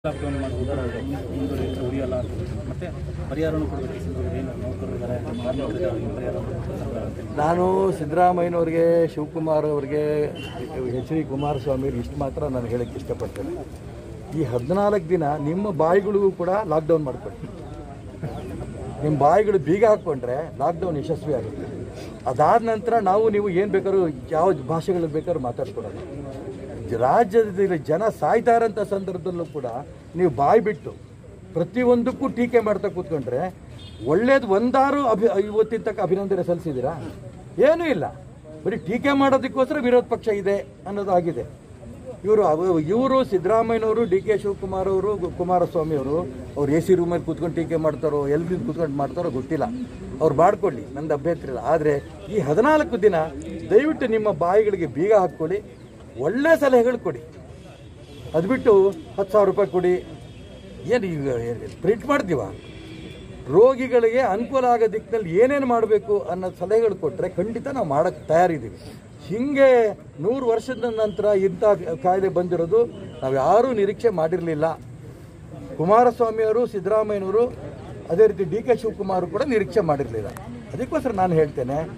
Lockdown ಮಾಡೋದು ಮುಂದುವರಿಯುತ್ತೆ ಉಳಿಯಲ್ಲ ಅಂತ ಮತ್ತೆ ಪರಿಹಾರನೂ ಕೊಡಬೇಕು ಈ ಸಂದರ್ಭದಲ್ಲಿ ಏನು ನೌಕರರಿದ್ದಾರೆ ಕಾರ್ಮಿಕರಿದ್ದಾರೆ ಅವ್ರಿಗೆ ಪರಿಹಾರ ಕೊಡಬೇಕು ಸರ್ಕಾರ ಅಂತ ಹೇಳಿ. ನಾನು ಸಿದ್ದರಾಮಯ್ಯನವ್ರಿಗೆ ಶಿವಕುಮಾರ್ ಅವರಿಗೆ ಎಚ್ ಡಿ ಕುಮಾರಸ್ವಾಮಿ ಅವ್ರಿಗೆ ಇಷ್ಟು ಮಾತ್ರ ನಾನು ಹೇಳಕ್ಕೆ ಇಷ್ಟಪಡ್ತೇನೆ ಈ ಹದಿನಾಲ್ಕು ದಿನ ನಿಮ್ಮ ಬಾಯಿಗಳಿಗೂ ಕೂಡ ಲಾಕ್ಡೌನ್ ಮಾಡಿಕೊಡಿ ನಿಮ್ಮ ಬಾಯಿಗಳು ಬೀಗ ಹಾಕ್ಕೊಂಡ್ರೆ ಲಾಕ್ಡೌನ್ ಯಶಸ್ವಿ ಆಗುತ್ತೆ ಅದಾದ ನಂತರ ನಾವು ನೀವು ಏನು ಬೇಕಾದ್ರೂ ಯಾವ ಭಾಷೆಗಳಲ್ಲಿ ಬೇಕಾದ್ರೂ ಮಾತಾಡ್ಕೊಡೋಣ ರಾಜ್ಯದಲ್ಲಿ ಜನ ಸಾಯ್ತಾ ಇರೋಂಥ ಸಂದರ್ಭದಲ್ಲೂ ಕೂಡ ನೀವು ಬಾಯಿ ಬಿಟ್ಟು ಪ್ರತಿಯೊಂದಕ್ಕೂ ಟೀಕೆ ಮಾಡ್ತಾ ಕೂತ್ಕೊಂಡ್ರೆ ಒಳ್ಳೇದು ಒಂದಾರು ಅಭಿ ಇವತ್ತಿನ ತನಕ ಅಭಿನಂದನೆ ಸಲ್ಲಿಸಿದ್ದೀರಾ ಏನೂ ಇಲ್ಲ ಬರೀ ಟೀಕೆ ಮಾಡೋದಕ್ಕೋಸ್ಕರ ವಿರೋಧ ಪಕ್ಷ ಇದೆ ಅನ್ನೋದು ಆಗಿದೆ ಇವರು ಇವರು ಸಿದ್ದರಾಮಯ್ಯನವರು ಡಿ ಕೆ ಶಿವಕುಮಾರ್ ಅವರು ಗು- ಕುಮಾರಸ್ವಾಮಿ ಅವರು ಅವ್ರು ಎ ಸಿ ರೂಮಲ್ಲಿ ಕೂತ್ಕೊಂಡು ಟೀಕೆ ಮಾಡ್ತಾರೋ ಎಲ್ಲಿ ಕೂತ್ಕೊಂಡು ಮಾಡ್ತಾರೋ ಗೊತ್ತಿಲ್ಲ ಅವ್ರು ಮಾಡ್ಕೊಳ್ಳಿ ನಂದು ಅಭ್ಯಂತರ ಇಲ್ಲ ಆದರೆ ಈ ಹದಿನಾಲ್ಕು ದಿನ ದಯವಿಟ್ಟು ನಿಮ್ಮ ಬಾಯಿಗಳಿಗೆ ಬೀಗ ಹಾಕ್ಕೊಳ್ಳಿ ಒಳ್ಳೆ ಸಲಹೆಗಳು ಕೊಡಿ ಅದು ಬಿಟ್ಟು ಹತ್ತು ಸಾವಿರ ರೂಪಾಯಿ ಕೊಡಿ ಏನು ಈಗ ಪ್ರಿಂಟ್ ಮಾಡ್ತೀವ ರೋಗಿಗಳಿಗೆ ಅನುಕೂಲ ಆಗೋ ದಿಕ್ಕಿನಲ್ಲಿ ಏನೇನು ಮಾಡಬೇಕು ಅನ್ನೋ ಸಲಹೆಗಳು ಕೊಟ್ಟರೆ ಖಂಡಿತ ನಾವು ಮಾಡೋಕ್ಕೆ ತಯಾರಿದ್ದೀವಿ ಹಿಂಗೆ ನೂರು ವರ್ಷದ ನಂತರ ಇಂಥ ಕಾಯಿಲೆ ಬಂದಿರೋದು ನಾವು ಯಾರೂ ನಿರೀಕ್ಷೆ ಮಾಡಿರಲಿಲ್ಲ ಕುಮಾರಸ್ವಾಮಿಯವರು ಸಿದ್ದರಾಮಯ್ಯನವರು ಅದೇ ರೀತಿ ಡಿ ಕೆ ಶಿವಕುಮಾರ್ ಕೂಡ ನಿರೀಕ್ಷೆ ಮಾಡಿರಲಿಲ್ಲ ಅದಕ್ಕೋಸ್ಕರ ನಾನು ಹೇಳ್ತೇನೆ